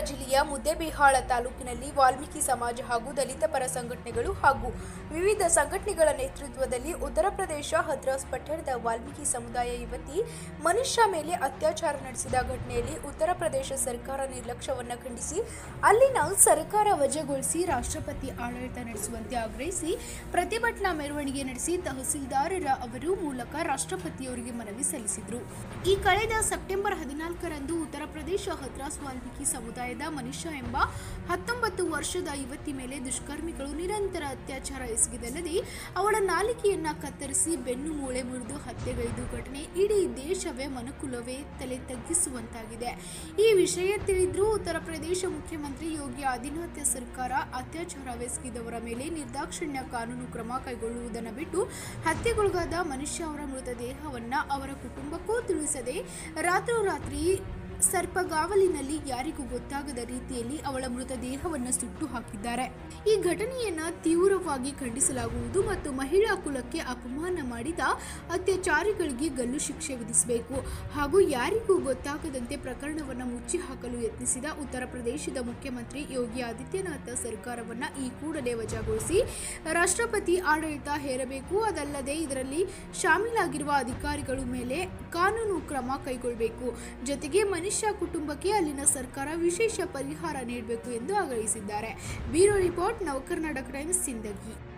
ಜಿಲ್ಲೆಯ ಮುದ್ದೇಬಿಹಾಳ ತಾಲೂಕಿನಲ್ಲಿ ವಾಲ್ಮೀಕಿ ಸಮಾಜ ಹಾಗೂ ದಲಿತ ಪರ ಸಂಘಟನೆಗಳು ಹಾಗೂ ವಿವಿಧ ಸಂಘಟನೆಗಳ ನೇತೃತ್ವದಲ್ಲಿ ಉತ್ತರ ಪ್ರದೇಶ ಹದ್ರಾಸ್ ಪಟ್ಟಣದ ವಾಲ್ಮೀಕಿ ಸಮುದಾಯ ಯುವತಿ ಮನುಷ್ಯ ಮೇಲೆ ಅತ್ಯಾಚಾರ ನಡೆಸಿದ ಘಟನೆಯಲ್ಲಿ ಉತ್ತರ ಪ್ರದೇಶ ಸರ್ಕಾರ ನಿರ್ಲಕ್ಷ್ಯವನ್ನು ಖಂಡಿಸಿ ಅಲ್ಲಿನ ಸರ್ಕಾರ ವಜಾಗೊಳಿಸಿ ರಾಷ್ಟ್ರಪತಿ ಆಡಳಿತ ನಡೆಸುವಂತೆ ಆಗ್ರಹಿಸಿ ಪ್ರತಿಭಟನಾ ಮೆರವಣಿಗೆ ನಡೆಸಿ ತಹಸೀಲ್ದಾರರ ಅವರು ಮೂಲಕ ರಾಷ್ಟ್ರಪತಿಯವರಿಗೆ ಮನವಿ ಸಲ್ಲಿಸಿದರು ಈ ಕಳೆದ ಸೆಪ್ಟೆಂಬರ್ ಹದಿನಾಲ್ಕರಂದು ಉತ್ತರ ಪ್ರದೇಶ ಹದ್ರಾಸ್ ವಾಲ್ಮೀಕಿ ಸಮುದಾಯದ ಮನುಷ್ಯ ಎಂಬ ಹತ್ತೊಂಬತ್ತು ವರ್ಷದ ಯುವತಿ ಮೇಲೆ ದುಷ್ಕರ್ಮಿಗಳು ನಿರಂತರ ಅತ್ಯಾಚಾರ ಎಸಗಿದಲ್ಲದೆ ಅವಳ ನಾಲಿಗೆಯನ್ನ ಕತ್ತರಿಸಿ ಬೆನ್ನು ಮೂಳೆ ಮುರಿದು ಹತ್ಯೆಗೈದು ಘಟನೆ ಇಡೀ ದೇಶವೇ ಮನುಕುಲವೇ ತಲೆ ತಗ್ಗಿಸುವಂತಾಗಿದೆ ಈ ವಿಷಯ ತಿಳಿದ್ರೂ ಉತ್ತರ ಪ್ರದೇಶ ಮುಖ್ಯಮಂತ್ರಿ ಯೋಗಿ ಆದಿತ್ಯನಾಥ್ ಸರ್ಕಾರ ಅತ್ಯಾಚಾರವೆಸಗಿದವರ ಮೇಲೆ ನಿರ್ದಾಕ್ಷಿಣ್ಯ ಕಾನೂನು ಕ್ರಮ ಕೈಗೊಳ್ಳುವುದನ್ನು ಬಿಟ್ಟು ಹತ್ಯೆಗೊಳಗಾದ ಮನುಷ್ಯ ಅವರ ಮೃತದೇಹವನ್ನ ಅವರ ಕುಟುಂಬಕ್ಕೂ ತಿಳಿಸದೆ ರಾತ್ರೋರಾತ್ರಿ ಸರ್ಪಗಾವಲಿನಲ್ಲಿ ಯಾರಿಗೂ ಗೊತ್ತಾಗದ ರೀತಿಯಲ್ಲಿ ಅವಳ ಮೃತದೇಹವನ್ನು ಸುಟ್ಟು ಹಾಕಿದ್ದಾರೆ ಈ ಘಟನೆಯನ್ನ ತೀವ್ರವಾಗಿ ಖಂಡಿಸಲಾಗುವುದು ಮತ್ತು ಮಹಿಳಾ ಕುಲಕ್ಕೆ ಅಪಮಾನ ಮಾಡಿದ ಅತ್ಯಾಚಾರಿಗಳಿಗೆ ಗಲ್ಲು ಶಿಕ್ಷೆ ವಿಧಿಸಬೇಕು ಹಾಗೂ ಯಾರಿಗೂ ಗೊತ್ತಾಗದಂತೆ ಪ್ರಕರಣವನ್ನು ಮುಚ್ಚಿ ಹಾಕಲು ಯತ್ನಿಸಿದ ಉತ್ತರ ಪ್ರದೇಶದ ಮುಖ್ಯಮಂತ್ರಿ ಯೋಗಿ ಆದಿತ್ಯನಾಥ್ ಸರ್ಕಾರವನ್ನ ಈ ಕೂಡಲೇ ವಜಾಗೊಳಿಸಿ ರಾಷ್ಟ್ರಪತಿ ಆಡಳಿತ ಹೇರಬೇಕು ಅದಲ್ಲದೆ ಇದರಲ್ಲಿ ಶಾಮೀಲಾಗಿರುವ ಅಧಿಕಾರಿಗಳ ಮೇಲೆ ಕಾನೂನು ಕ್ರಮ ಕೈಗೊಳ್ಳಬೇಕು ಜೊತೆಗೆ ಮನುಷ್ಯ ಕುಟುಂಬಕ್ಕೆ ಅಲ್ಲಿನ ಸರ್ಕಾರ ವಿಶೇಷ ಪರಿಹಾರ ನೀಡಬೇಕು ಎಂದು ಆಗ್ರಹಿಸಿದ್ದಾರೆ bureau report Navakarnataka Times Sindagi